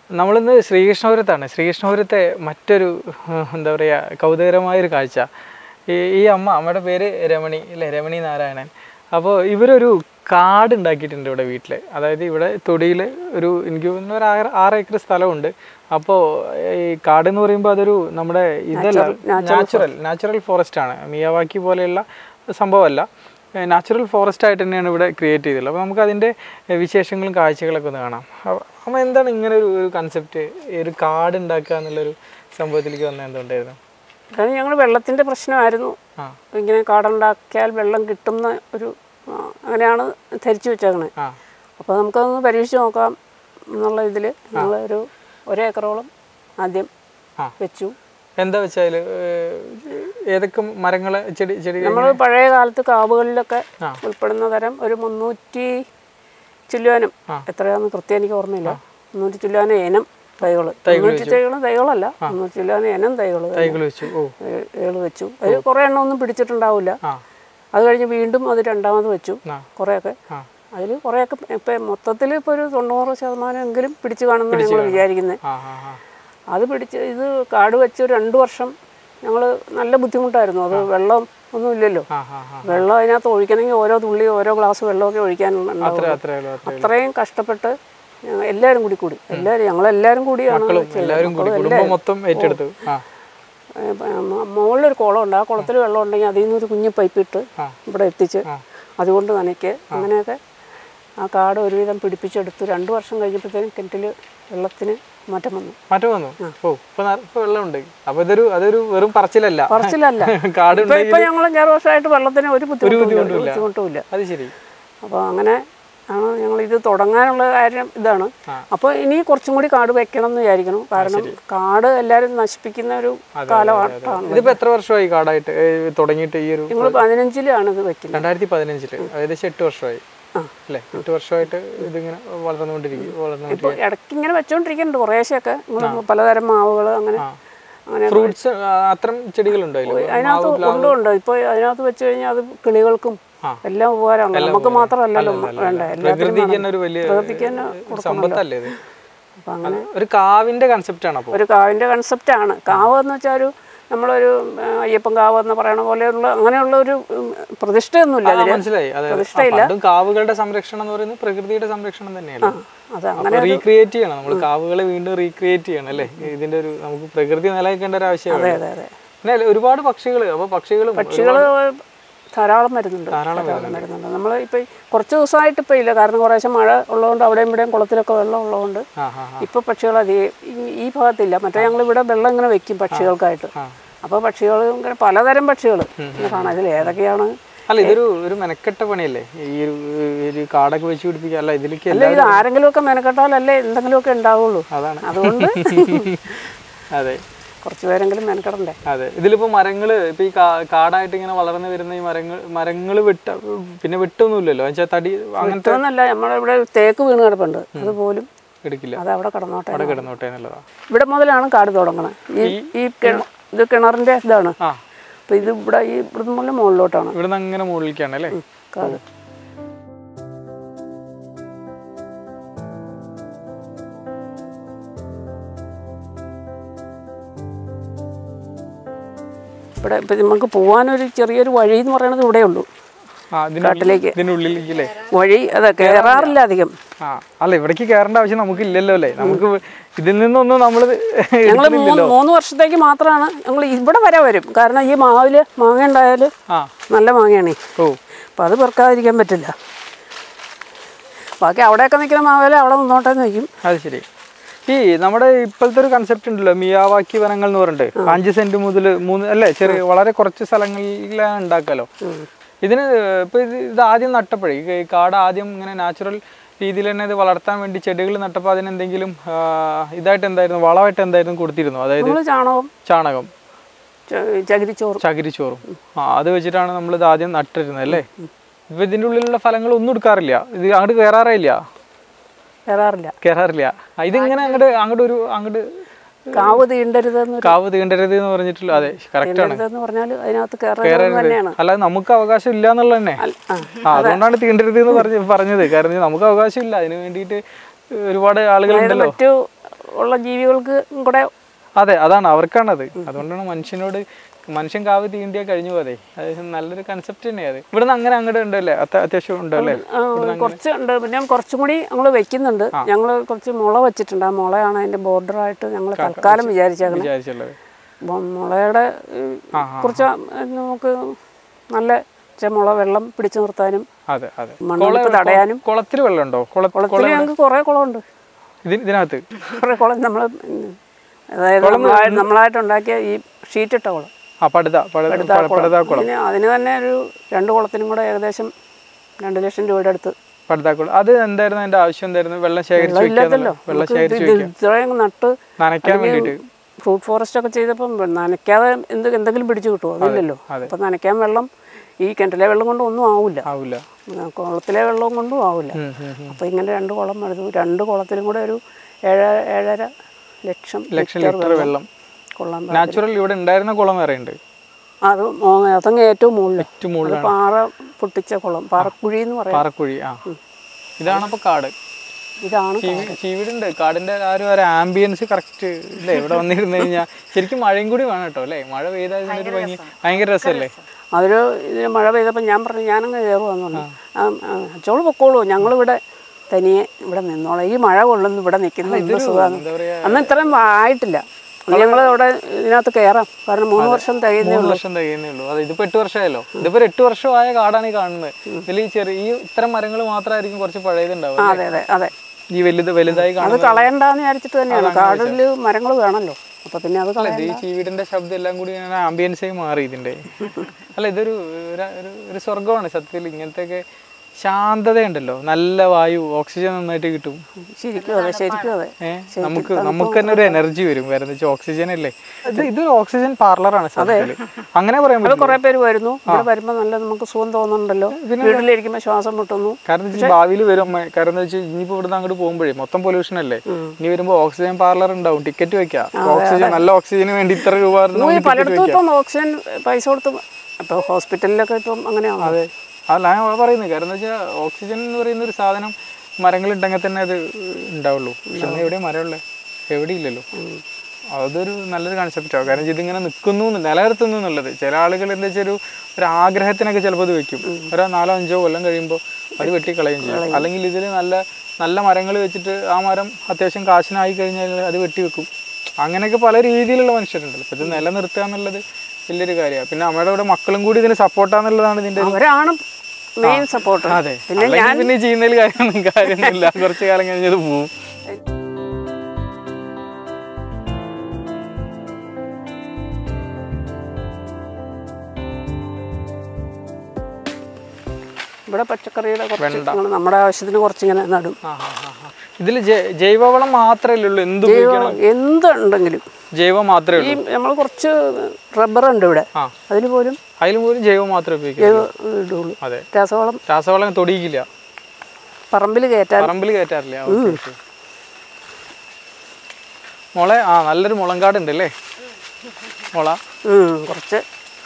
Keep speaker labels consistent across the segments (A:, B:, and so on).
A: നമ്മളിന്ന് ശ്രീകൃഷ്ണപുരത്താണ് ശ്രീകൃഷ്ണപുരത്തെ മറ്റൊരു ഉം, എന്താ പറയുക കൗതുകരമായൊരു കാഴ്ച ഈ ഈ അമ്മ അമ്മയുടെ പേര് രമണി അല്ലേ രമണി നാരായണൻ അപ്പോൾ ഇവരൊരു കാട് ഉണ്ടാക്കിയിട്ടുണ്ട് ഇവിടെ വീട്ടിൽ അതായത് ഇവിടെ തൊടിയിൽ ഒരു എനിക്ക് തോന്നുന്നു ഒരു ആറ് ആറ് ഏക്കർ സ്ഥലമുണ്ട് അപ്പോൾ ഈ കാട് എന്ന് പറയുമ്പോൾ അതൊരു നമ്മുടെ ഇതല്ല നാച്ചുറൽ നാച്ചുറൽ ഫോറസ്റ്റ് ആണ് മിയാവാക്കി പോലെയുള്ള സംഭവമല്ല നാച്ചുറൽ ഫോറസ്റ്റ് ആയിട്ട് തന്നെയാണ് ഇവിടെ ക്രിയേറ്റ് ചെയ്തിട്ടുള്ളത് അപ്പോൾ നമുക്ക് അതിൻ്റെ വിശേഷങ്ങളും കാഴ്ചകളൊക്കെ ഒന്ന് കാണാം അപ്പൊ- അമ്മ എന്താണ് ഇങ്ങനെ ഒരു ഒരു കൺസെപ്റ്റ് ഒരു കാട് ഉണ്ടാക്കുക എന്നുള്ളൊരു സംഭവത്തിലേക്ക് വന്നത് എന്തുകൊണ്ടായിരുന്നു
B: അതായത് ഞങ്ങൾ വെള്ളത്തിൻ്റെ പ്രശ്നമായിരുന്നു
A: ആ
B: ഇങ്ങനെ കാടുണ്ടാക്കിയാൽ വെള്ളം കിട്ടുന്ന ഒരു ആ, അങ്ങനെയാണ് ധരിച്ചു വെച്ചേക്കണേ
A: ആ
B: അപ്പോൾ നമുക്കതൊന്ന് പരീക്ഷിച്ച് നോക്കാം എന്നുള്ള ഇതിൽ ഞങ്ങൾ ഒരു ഒരേക്കറോളം ആദ്യം
A: ആ.
B: വെച്ചു
A: എന്താ വെച്ചാൽ ഏതൊക്കെ മരങ്ങൾ ചെടി ചെടി
B: നമ്മൾ പഴയ കാലത്ത് കാവുകളിലൊക്കെ
A: ആ.
B: ഉൾപ്പെടുന്ന തരം ഒരു മുന്നൂറ്റി ചില്ലുവാനും
A: ആ.
B: എത്രയാണെന്ന് കൃത്യം എനിക്ക് ഓർമ്മയില്ല മുന്നൂറ്റി ചില്ലുവാനും ഇനം തൈകൾ മുന്നൂറ്റി തൈകളും തൈകളല്ല മുന്നൂറ്റി ചില്ലുവാനും ഇനം തൈകൾ
A: തൈകൾ വെച്ചു ഓ
B: ഏഴ് വെച്ചു അതിൽ കുറേ എണ്ണം ഒന്നും പിടിച്ചിട്ടുണ്ടാവില്ല
A: ആ
B: അത് കഴിഞ്ഞ് വീണ്ടും അത് രണ്ടാമത് വെച്ചു
A: ആ
B: കുറേയൊക്കെ
A: ആ
B: അതിൽ കുറേയൊക്കെ ഇപ്പം മൊത്തത്തിൽ ഇപ്പോൾ ഒരു തൊണ്ണൂറ് ശതമാനം എങ്കിലും പിടിച്ചു കാണുമെന്ന് ഞങ്ങൾ വിചാരിക്കുന്നത്
A: ആ ആ ആ
B: അത് പിടിച്ച് ഇത് കാട് വെച്ച് ഒരു രണ്ട് വർഷം ഞങ്ങൾ നല്ല ബുദ്ധിമുട്ടായിരുന്നു അത് വെള്ളം ഒന്നും ഇല്ലല്ലോ
A: ആ ആ ആ
B: വെള്ളം അതിനകത്ത് ഒഴിക്കണമെങ്കിൽ ഓരോ തുള്ളി ഓരോ ഗ്ലാസ് വെള്ളമൊക്കെ ഒഴിക്കാനുണ്ടാവും
A: അത്ര അത്രേ ഉള്ളൂ അത്രേ
B: അത്രയും കഷ്ടപ്പെട്ട് ഞങ്ങൾ എല്ലാവരും കൂടി കൂടി എല്ലാവരും ഞങ്ങളെല്ലാവരും കൂടിയാണ് ചെയ്തത്.
A: എല്ലാവരും കൂടി
B: മക്കളും
A: കുടുംബം മൊത്തം ഏറ്റെടുത്തു ആ
B: ഏ, പ- മ- മുകളിലൊരു കുളമുണ്ട് ആ കുളത്തിൽ വെള്ളം ഉണ്ടെങ്കിൽ അതിൽ നിന്നൊരു കുഞ്ഞു പൈപ്പ് ഇട്ട്
A: ആ.
B: ഇവിടെ എത്തിച്ച്
A: ആ.
B: അതുകൊണ്ട് നനയ്ക്ക് അങ്ങനെയൊക്കെ ആ കാട് ഒരുവിധം പിടിപ്പിച്ചെടുത്തു രണ്ട് വർഷം കഴിഞ്ഞപ്പോഴത്തേനും കിണറ്റിൽ വെള്ളത്തിന് മാറ്റം വന്നു
A: മാറ്റം വന്നു ഓ ഇപ്പൊ ന- ഇപ്പൊ വെള്ളമുണ്ട് അപ്പൊ ഇതൊരു അതൊരു വെറും പറച്ചിലല്ല
B: പറച്ചിലല്ല
A: കാട്
B: ഇപ്പൊ ഇപ്പൊ ഞങ്ങൾ അഞ്ചാറ് വർഷമായിട്ട് വെള്ളത്തിന് ഒരു ബുദ്ധിമുട്ടുമില്ല ഒരു ബുദ്ധിമുട്ടുമില്ല
A: അത് ശരി
B: അപ്പോൾ അങ്ങനെ ആണ് ഞങ്ങൾ ഇത് തുടങ്ങാനുള്ള കാര്യം ഇതാണ്
A: ആ.
B: അപ്പോൾ ഇനി കുറച്ചും കൂടി കാട് വെക്കണം എന്ന് വിചാരിക്കണം കാരണം കാട് എല്ലാവരും നശിപ്പിക്കുന്ന ഒരു കാലഘട്ടമാണ്
A: ഇതിപ്പോ എത്ര വർഷമായി കാടായിട്ട് ഏ, തുടങ്ങിയിട്ട് ഈ ഒരു
B: ഞങ്ങൾ പതിനഞ്ചിലാണ് ഇത് വെക്കുന്നത്
A: രണ്ടായിരത്തി പതിനഞ്ചില് ഏകദേശം എട്ട് വർഷമായി
B: ആ.
A: അല്ലേ എട്ട് വർഷമായിട്ട് ഇതിങ്ങനെ വളർന്നുകൊണ്ടിരിക്കും വളർന്നു
B: ഇപ്പോൾ ഇടയ്ക്ക് ഇങ്ങനെ വെച്ചോണ്ടിരിക്കുന്നുണ്ട് കുറേശ്ശെയൊക്കെ നമ്മൾ പലതരം മാവുകൾ അങ്ങനെ അങ്ങനെ
A: ഫ്രൂട്ട്സ് അത്തരം ചെടികളുണ്ടോ അതില്
B: അതിനകത്ത് കൊണ്ടുണ്ട് ഇപ്പോൾ അതിനകത്ത് വെച്ച് കഴിഞ്ഞാൽ അത് കിളികൾക്കും
A: ആ.
B: എല്ലാം ഉപകാരമാണ് നമുക്ക് മാത്രമല്ലല്ലോ വേണ്ട എല്ലാത്തിനും
A: പ്രകൃതിക്ക് തന്നെ ഒരു വലിയ
B: പ്രകൃതിക്ക് തന്നെ
A: ഒരു സമ്പത്തല്ലേ ഇത്
B: അപ്പം അങ്ങനെ
A: ഒരു കാവിന്റെ കൺസെപ്റ്റ് ആണ് അപ്പോൾ
B: ഒരു കാവിൻ്റെ കൺസെപ്റ്റാണ് കാവ് എന്ന് വെച്ചാൽ ഒരു നമ്മളൊരു ആ, അയ്യപ്പൻ കാവ് എന്ന് പറയണ പോലെയുള്ള അങ്ങനെയുള്ള ഒരു ഉം, പ്രതിഷ്ഠയൊന്നുമില്ല അതിൽ
A: മനസ്സിലായി അതെ പണ്ടും കാവുകളുടെ സംരക്ഷണം എന്ന് പറയുന്നത് പ്രകൃതിയുടെ സംരക്ഷണം തന്നെയാണ്
B: അത് അങ്ങനെ
A: അപ്പൊ റീക്രിയേറ്റ് ചെയ്യണം നമ്മൾ കാവുകളെ വീണ്ടും റീക്രിയേറ്റ് ചെയ്യണം അല്ലേ ഇതിന്റെ ഒരു നമുക്ക് പ്രകൃതി നിലനിൽക്കേണ്ട ഒരു ആവശ്യമാണ്
B: അതെ അതെ
A: പിന്നെ അല്ല, ഒരുപാട് പക്ഷികൾ അപ്പൊ പക്ഷികളും
B: പക്ഷികൾ ധാരാളം വരുന്നുണ്ട് ധാരാളം വരുന്നുണ്ട് നമ്മൾ ഇപ്പോൾ കുറച്ച് ദിവസമായിട്ട് ഇപ്പോൾ ഇല്ല കാരണം കുറേശ്ശെ മഴ ഉള്ളതുകൊണ്ട് അവിടെയും ഇവിടെയും കുളത്തിലൊക്കെ വെള്ളം ഉള്ളതുകൊണ്ട്
A: ആ ആ ആ,
B: ഇപ്പോൾ പക്ഷികൾ അധികം ഈ- ഈ ഭാഗത്തില്ല മറ്റേ ഞങ്ങൾ ഇവിടെ വെള്ളം ഇങ്ങനെ വെക്കും പക്ഷികൾക്കായിട്ട്
A: ആ.
B: അപ്പോൾ പക്ഷികൾ ഇങ്ങനെ പലതരം പക്ഷികൾ ഇങ്ങനെ കാണാം ഇതിൽ ഏതൊക്കെയാണ്
A: അല്ല ഇതൊരു ഒരു മെനക്കെട്ട പണിയല്ലേ ഈ ഒരു ഒരു കാടൊക്കെ വെച്ച് പിടിപ്പിക്കുക അല്ല ഇതിലേക്ക്
B: അല്ല ഇത് ആരെങ്കിലുമൊക്കെ മെനക്കെട്ടാലല്ലേ എന്തെങ്കിലുമൊക്കെ ഉണ്ടാവുള്ളൂ
A: അതാണ്
B: അതുകൊണ്ട്
A: അതെ
B: കുറച്ച് പേരെങ്കിലും മെനക്കെടണ്ടേ
A: അതെ ഇതിലിപ്പോ മരങ്ങള് ഇപ്പൊ ഈ കാ- കാടായിട്ട് ഇങ്ങനെ വളർന്നു വരുന്ന ഈ മരങ്ങൾ മരങ്ങൾ വെട്ട പിന്നെ വെട്ടൊന്നുമില്ലല്ലോ വെച്ചാൽ തടി അങ്ങനത്തെ
B: ഇതൊന്നല്ല നമ്മളിവിടെ ഒരു തേക്ക് വീണ് കിടപ്പുണ്ട് അതുപോലും
A: എടുക്കില്ല
B: അത് അവിടെ കിടന്നോട്ടെ
A: അവിടെ കിടന്നോട്ടെ എന്നുള്ളതാ
B: ഇവിടെ മുതലാണ് കാട് തുടങ്ങണത് ഈ ഈ കിണ- ഇത് കിണറിന്റെ ഇതാണ്
A: ആ
B: അപ്പൊ ഇത് ഇവിടെ ഈ ഇവിടുന്ന് മുകളിൽ മുകളിലോട്ടാണ്
A: ഇവിടുന്ന് അങ്ങനെ മുകളിലേക്കാണ് അല്ലേ
B: കാട് ഇവിടെ ഇപ്പൊ നമുക്ക് പോകാനൊരു ചെറിയൊരു വഴി എന്ന് പറയുന്നത് ഇവിടെ ഉള്ളൂ
A: ആ ഇതിന്
B: കാട്ടിലേക്ക്
A: ഇതിന്റെ ഉള്ളിലേക്ക് അല്ലേ
B: വഴി അതെ കയറാറില്ല അധികം
A: ആ അല്ല ഇവിടേക്ക് കയറേണ്ട ആവശ്യം നമുക്ക് ഇല്ലല്ലോ അല്ലേ നമുക്ക് ഇതിൽ നിന്നൊന്നും നമ്മൾ
B: ഞങ്ങൾ മൂന്ന് മൂന്ന് വർഷത്തേക്ക് മാത്രമാണ് ഞങ്ങൾ ഇവിടെ വരെ വരും കാരണം ഈ മാവില് മാങ്ങ ഉണ്ടായാൽ
A: ആ
B: നല്ല മാങ്ങയാണ്
A: ഓ
B: അപ്പം അത് പെറുക്കാതിരിക്കാൻ പറ്റില്ല ബാക്കി അവിടെയൊക്കെ നിൽക്കുന്ന മാവേല അവിടെ നിന്നോട്ടെ എന്ന് നിൽക്കും
A: അത് ശരി ഈ നമ്മുടെ ഇപ്പോഴത്തെ ഒരു കൺസെപ്റ്റ് ഉണ്ടല്ലോ മിയാവാക്കി വനങ്ങൾ എന്ന് പറഞ്ഞിട്ട് അഞ്ച് സെന്റ് മുതൽ മൂന്ന് അല്ലേ ചെറിയ വളരെ കുറച്ച് സ്ഥലങ്ങളിലാണ് ഉണ്ടാക്കാലോ ഇതിന് ഇപ്പൊ ഇത് ഇത് ആദ്യം നട്ടപ്പോഴേ ഈ കാട് ആദ്യം ഇങ്ങനെ നാച്ചുറൽ രീതിയിൽ തന്നെ ഇത് വളർത്താൻ വേണ്ടി ചെടികൾ നട്ടപ്പോൾ അതിനെന്തെങ്കിലും ആ, ഇതായിട്ട് എന്തായിരുന്നു വളമായിട്ട് എന്തായിരുന്നു കൊടുത്തിരുന്നു അതായത്
B: നമ്മൾ ചാണകം
A: ചാണകം
B: ച- ചകിരിച്ചോറും
A: ചകിരിച്ചോറും ആ അത് വെച്ചിട്ടാണ് നമ്മൾ ഇത് ആദ്യം നട്ടിരുന്നത് അല്ലേ ഇപ്പൊ ഇതിന്റെ ഉള്ളിലുള്ള ഫലങ്ങൾ ഒന്നും എടുക്കാറില്ല ഇത് അങ്ങോട്ട് കയറാറില്ല
B: കയറാറില്ല
A: കയറാറില്ല ആ, ഇതിങ്ങനെ അങ്ങോട്ട് അങ്ങോട്ട് ഒരു അങ്ങോട്ട്
B: കാവ് തീണ്ടരുതെന്ന്
A: കാവ് തീണ്ടരുത് എന്ന് പറഞ്ഞിട്ടുള്ള അതെ കറക്റ്റ് ആണ്
B: തീണ്ടരുതെന്ന് പറഞ്ഞാൽ അതിനകത്ത് കയറരുത് തന്നെയാണ്
A: അല്ലാതെ നമുക്ക് അവകാശം ഇല്ല എന്നുള്ള തന്നെ
B: ആ,
A: ആ അതുകൊണ്ടാണ് തീണ്ടരുത് എന്ന് പറഞ്ഞ് പറഞ്ഞത് കാരണം നമുക്ക് അവകാശം ഇല്ല അതിന് വേണ്ടിയിട്ട് ഒരുപാട് ആളുകൾ
B: അതായത്
A: ഉണ്ടല്ലോ
B: മറ്റു ഉള്ള ജീവികൾക്ക് കൂടെ
A: അതെ അതാണ് അവർക്കാണത് അതുകൊണ്ടാണ് മനുഷ്യനോട് മനുഷ്യൻ കാവ് തീണ്ടിയാൽ കഴിഞ്ഞു പോതെ അതായത് നല്ലൊരു കൺസെപ്റ്റ് തന്നെയാണ് അത് ഇവിടുന്ന് അങ്ങനെ അങ്ങോട്ട് ഉണ്ടല്ലേ അത്യ- അത്യാവശ്യം ഉണ്ടല്ലേ
B: ആ, കുറച്ച് ഉണ്ട് പിന്നെ കുറച്ചും കൂടി ഞങ്ങൾ വെക്കുന്നുണ്ട് ഞങ്ങൾ കുറച്ച് മുള വെച്ചിട്ടുണ്ട് ആ മുളയാണ് അതിന്റെ ബോർഡറായിട്ട് ഞങ്ങൾ തൽക്കാലം വിചാരിച്ചേക്കുന്നത്
A: വിചാരിച്ചുള്ളത്
B: അപ്പം മുളയുടെ ഏഹ്, കുറച്ച് നമുക്ക് നല്ല ചെ മുള വെള്ളം പിടിച്ചു നിർത്താനും
A: അതെ അതെ
B: മണ്ണൊലിപ്പ് തടയാനും
A: കുളത്തിൽ വെള്ളമുണ്ടോ കുള
B: കുളത്തിൽ ഞങ്ങൾക്ക് കുറേ കുളമുണ്ട്
A: ഇതിന് ഇതിനകത്ത്
B: കുറേ കുളം നമ്മൾ അതായത് നമ്മളായി നമ്മളായിട്ട് ഉണ്ടാക്കിയ ഈ ഷീറ്റിട്ട കുളം
A: ആ പടുത പടുത പടുതാ കുളം
B: പിന്നെ അതിന് തന്നെ ഒരു രണ്ട് കുളത്തിനും കൂടെ ഏകദേശം രണ്ട് ലക്ഷം രൂപയുടെ അടുത്ത്
A: പടുതാക്കുളം അത് എന്തായിരുന്നു അതിന്റെ ആവശ്യം എന്തായിരുന്നു വെള്ളം ശേഖരിച്ച്
B: ഇല്ലല്ലോ
A: വെക്കുക വെള്ളം
B: നമുക്ക്
A: ശേഖരിച്ച്
B: ഇത്
A: വെക്കുക
B: ഇത്രയും നട്ട്
A: നനയ്ക്കാൻ വേണ്ടിയിട്ട്
B: ഫ്രൂട്ട് ഫോറസ്റ്റ് ഒക്കെ ചെയ്തപ്പം നനയ്ക്കാതെ എന്ത് എന്തെങ്കിലും പിടിച്ചു കിട്ടുമോ അതില്ലല്ലോ
A: അതെ.
B: അപ്പം നനയ്ക്കാൻ വെള്ളം ഈ കിണറ്റിലെ വെള്ളം കൊണ്ട് ഒന്നും ആവില്ല
A: ആവില്ല
B: കുളത്തിലെ വെള്ളം കൊണ്ടും ആവില്ല
A: ഉം, ഉം, ഉം.
B: അപ്പോൾ ഇങ്ങനെ രണ്ട് കുളം എടുത്തു രണ്ട് കുളത്തിലും കൂടെ ഒരു ഏഴ് ഏഴര ലക്ഷം
A: ലക്ഷം ലിറ്റർ വെള്ളം
B: കൊള്ളാൻ പാ-
A: നാച്ചുറൽ ഇവിടെ ഉണ്ടായിരുന്ന കുളം വേറെ ഉണ്ട്
B: അത് മോ- അതങ്ങ് ഏറ്റവും മുകളിൽ
A: ഏറ്റവും മുകളിലാണ്
B: പാറ പൊട്ടിച്ച കുളം പാറക്കുഴി എന്ന് പറയാം
A: പാറക്കുഴി ആ ഇതാണ് അപ്പൊ കാട്
B: ഇതാണ്
A: ചീവി- ചീവീടുണ്ട് കാടിന്റെ ആ ഒരു ഒരു ആംബിയൻസ് കറക്റ്റ് ഇല്ലേ ഇവിടെ വന്നിരുന്നു കഴിഞ്ഞാൽ ശരിക്കും മഴയും കൂടി വേണം കേട്ടോ അല്ലേ മഴ പെയ്താൽ ഇതിന്റെ ഒരു ഭംഗി ഭയങ്കര രസമല്ലേ
B: അതൊരു ഇതിന് മഴ പെയ്തപ്പോൾ ഞാൻ പറഞ്ഞു ഞാനങ്ങ് കയറുവാന്ന് പറഞ്ഞു ആ, ആ, അച്ചോള് പൊക്കോളൂ ഞങ്ങളിവിടെ തനിയെ ഇവിടെ നിന്നോളാം ഈ മഴ കൊള്ളുന്നു ഇവിടെ നിൽക്കുന്നു എന്ത് സുഖമാണ്
A: എന്താ പറയാ
B: അന്ന് ഇത്രയും ആയിട്ടില്ല ഞങ്ങൾ അവിടെ ഇതിനകത്ത് കയറാം കാരണം മൂന്ന് വർഷം തികയുന്നേ
A: മൂന്ന് വർഷം തികയുന്നേ ഉള്ളൂ അതെ ഇതിപ്പോ എട്ട് വർഷമായല്ലോ ഇതിപ്പോ ഒരു എട്ട് വർഷമായ കാടാണ് ഈ കാണുന്നത് ഇതിൽ ഈ ചെറിയ ഈ ഇത്തരം മരങ്ങൾ മാത്രമായിരിക്കും കുറച്ച് പഴയതുണ്ടാവും
B: ആ, അതെ അതെ അതെ
A: ഈ വലുത് വലുതായി
B: അത്
A: കാണുന്നത്
B: കളയണ്ടാന്ന് വിചാരിച്ചിട്ട് തന്നെയാണ് കാടിൽ മരങ്ങൾ വേണമല്ലോ അപ്പൊ പിന്നെ അത് കളയ
A: ഇത് ഈ ചീവീടിന്റെ ശബ്ദം എല്ലാം കൂടി ഇങ്ങനെ ആംബിയൻസായി മാറി ഇതിന്റെ അല്ല ഇതൊരു ഒരു- ഒരു ഒരു സ്വർഗമാണ് സത്യത്തിൽ ഇങ്ങനത്തെ ശാന്തതയുണ്ടല്ലോ നല്ല വായു ഓക്സിജൻ നന്നായിട്ട് കിട്ടും
B: ശരിക്കും അതെ ശരിക്കും അതെ
A: ഏഹ് നമുക്ക് നമുക്ക് തന്നെ ഒരു എനർജി വരും കാരണം വെച്ചാൽ ഓക്സിജൻ അല്ലേ ഇത് ഇതൊരു ഓക്സിജൻ പാർലറാണ് സത്യത്തിൽ അങ്ങനെ പറയാൻ
B: അത്
A: പറ്റും
B: കുറെ പേര് വരുന്നു ഇവിടെ വരുമ്പോൾ നല്ല നമുക്ക് സുഖം തോന്നുന്നുണ്ടല്ലോ വീട്ടിലിരിക്കുമ്പോൾ ശ്വാസം മുട്ടുന്നു
A: കാരണം വെച്ചാൽ ഭാവിയിൽ വരും അമ്മ. കാരണം എന്താ വെച്ചാൽ ഇനിയിപ്പോ ഇവിടുന്ന് അങ്ങോട്ട് പോകുമ്പോഴേ മൊത്തം പൊല്യൂഷൻ അല്ലേ ഇനി വരുമ്പോ ഓക്സിജൻ പാർലർ ഉണ്ടാവും ടിക്കറ്റ് വെക്കാം ഓക്സിജൻ നല്ല ഓക്സിജന് വേണ്ടി ഇത്ര രൂപ
B: ഈ
A: ടിക്കറ്റ്
B: പലയിടത്തും ഇപ്പം ഓക്സിജൻ പൈസ കൊടുത്ത് ഇപ്പോൾ ഹോസ്പിറ്റലിലൊക്കെ ഇപ്പം അങ്ങനെയാണ്
A: അതെ അല്ല ഞാൻ പറയുന്നത് കാരണം എന്താ വെച്ചാൽ ഓക്സിജൻ എന്ന് പറയുന്ന ഒരു സാധനം മരങ്ങൾ ഉണ്ടെങ്കിൽ തന്നെ അത് ഉണ്ടാവുള്ളൂ പക്ഷെ അന്ന് എവിടെയും മരമുള്ളത് എവിടെ ഇല്ലല്ലോ അതൊരു നല്ലൊരു കൺസെപ്റ്റാണ് കാരണം വെച്ചാൽ ഇതിങ്ങനെ നിൽക്കുന്നു എന്ന് നിലനിർത്തുന്നു എന്നുള്ളത് ചില ആളുകൾ എന്താ വെച്ചാൽ ഒരു ഒരു ആഗ്രഹത്തിനൊക്കെ ചിലപ്പോൾ ഇത് വെക്കും ഒരു നാലോ അഞ്ചോ കൊല്ലം കഴിയുമ്പോൾ അത് വെട്ടിക്കളയും ചെയ്യും അല്ലെങ്കിൽ ഇതിൽ നല്ല നല്ല മരങ്ങൾ വെച്ചിട്ട് ആ മരം അത്യാവശ്യം കാശിനായി കഴിഞ്ഞാൽ അത് വെട്ടി വെക്കും അങ്ങനെയൊക്കെ പല രീതിയിലുള്ള മനുഷ്യരുണ്ടല്ലോ അപ്പോൾ ഇത് നിലനിർത്തുക എന്നുള്ളത് വലിയൊരു കാര്യമാണ് പിന്നെ നമ്മുടെ ഇവിടെ മക്കളും കൂടി ഇതിന് സപ്പോർട്ടാന്നുള്ളതാണ് ഇതിൻ്റെ ഒരു
B: അവരാണ് മെയിൻ സപ്പോർട്ട്
A: അതെ അല്ലെങ്കിൽ പിന്നെ ചെയ്യുന്നതിൽ കാര്യമൊന്നും കാര്യമൊന്നുമില്ല കുറച്ച് കാലം കഴിഞ്ഞത് പോവും
B: ഇവിടെ പച്ചക്കറിയുടെ കുറച്ച് ഞങ്ങള് നമ്മുടെ ആവശ്യത്തിന് കുറച്ചിങ്ങനെ നടും
A: ഇതിൽ ജൈവവളം മാത്രമേ ഉള്ളൂ എന്ത് ഉപയോഗിക്കണം
B: എന്തുണ്ടെങ്കിലും
A: ജൈവം മാത്രമേ
B: ഈ
A: ഉള്ളൂ
B: നമ്മൾ കുറച്ച് റബ്ബറുണ്ട് ഇവിടെ
A: ആ
B: അതിൽ പോലും
A: അതിലും പോലും ജൈവം മാത്രമേ ഉപയോഗിക്കുള്ളൂ
B: ഇടുള്ളൂ
A: അതെ
B: രാസവളം
A: രാസവളം തൊടിയിക്കില്ല
B: പറമ്പിൽ കയറ്റാൻ
A: പറമ്പിൽ കയറ്റാറില്ല ഓക്കേ, ഓക്കേ. മുള ആ നല്ലൊരു മുളങ്കാട് ഉണ്ട് അല്ലേ മുള
B: ഉം, കുറച്ച്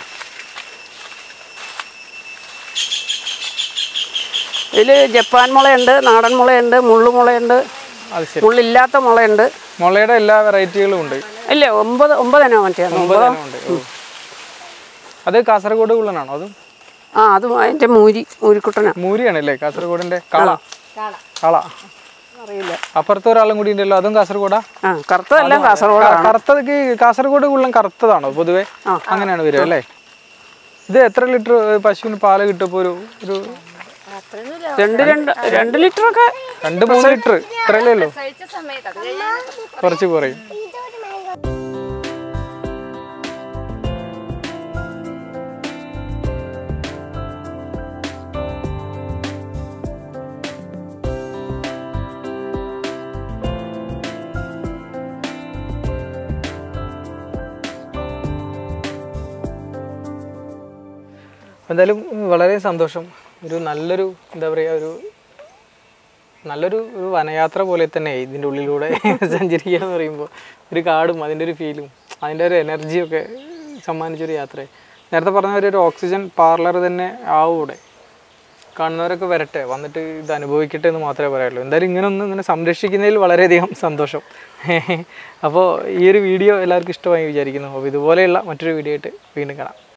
B: ഇതിൽ ജപ്പാൻ മുളയുണ്ട് നാടൻ മുളയുണ്ട് മുള്ളുമുളയുണ്ട്
A: അത് ശരി
B: മുള്ളില്ലാത്ത മുളയുണ്ട്
A: മുളയുടെ എല്ലാ വെറൈറ്റികളും ഉണ്ട്
B: ഇല്ല ഒമ്പത് ഒമ്പതെണ്ണോ മറ്റേ
A: ഒമ്പതെണ്ണം ഉണ്ട് ഓ. അത് കാസർഗോഡ് ഉള്ളനാണോ അതും
B: ആ അതും അതിൻ്റെ മൂരി മൂരിക്കുട്ടനാ
A: മൂരിയാണല്ലേ കാസർഗോഡിന്റെ കള കള
B: അറിയില്ല
A: അപ്പുറത്തെ ഒരാളും കൂടി ഉണ്ടല്ലോ അതും കാസർഗോഡാ
B: ആ കറുത്തതെല്ലാം കാസർഗോഡാണ്
A: കറുത്തതൊക്കെ കാസർഗോഡ് കുള്ളം കറുത്തതാണോ പൊതുവെ അങ്ങനെയാണ് വരിക അല്ലേ ഇത് എത്ര ലിറ്റർ പശുവിന് പാല് കിട്ടും ഇപ്പൊ ഒരു ഒരു
B: രണ്ട് രണ്ട് രണ്ട് ലിറ്റർ ഒക്കെ
A: രണ്ട് മൂന്ന് ലിറ്റർ ഇത്രയല്ലേ ഉള്ളൂ കുറച്ച് കുറയും എന്തായാലും വളരെ സന്തോഷം ഒരു നല്ലൊരു എന്താ പറയുക ഒരു നല്ലൊരു ഒരു വനയാത്ര പോലെ തന്നെ ഇതിൻ്റെ ഉള്ളിലൂടെ സഞ്ചരിക്കുക എന്ന് പറയുമ്പോൾ ഒരു കാടും അതിൻ്റെ ഒരു ഫീലും അതിൻ്റെ ഒരു എനർജിയൊക്കെ സമ്മാനിച്ചൊരു യാത്ര നേരത്തെ പറഞ്ഞ പോലെ ഒരു ഓക്സിജൻ പാർലർ തന്നെ ആവും ഇവിടെ കാണുന്നവരൊക്കെ വരട്ടെ വന്നിട്ട് ഇത് അനുഭവിക്കട്ടെ എന്ന് മാത്രമേ പറയുള്ളൂ എന്തായാലും ഇങ്ങനെ ഒന്ന് ഇങ്ങനെ സംരക്ഷിക്കുന്നതിൽ വളരെയധികം സന്തോഷം അപ്പോൾ ഈ ഒരു വീഡിയോ എല്ലാവർക്കും ഇഷ്ടമായി വിചാരിക്കുന്നു അപ്പോൾ ഇതുപോലെയുള്ള മറ്റൊരു വീഡിയോ ആയിട്ട് വീണ്ടും കാണാം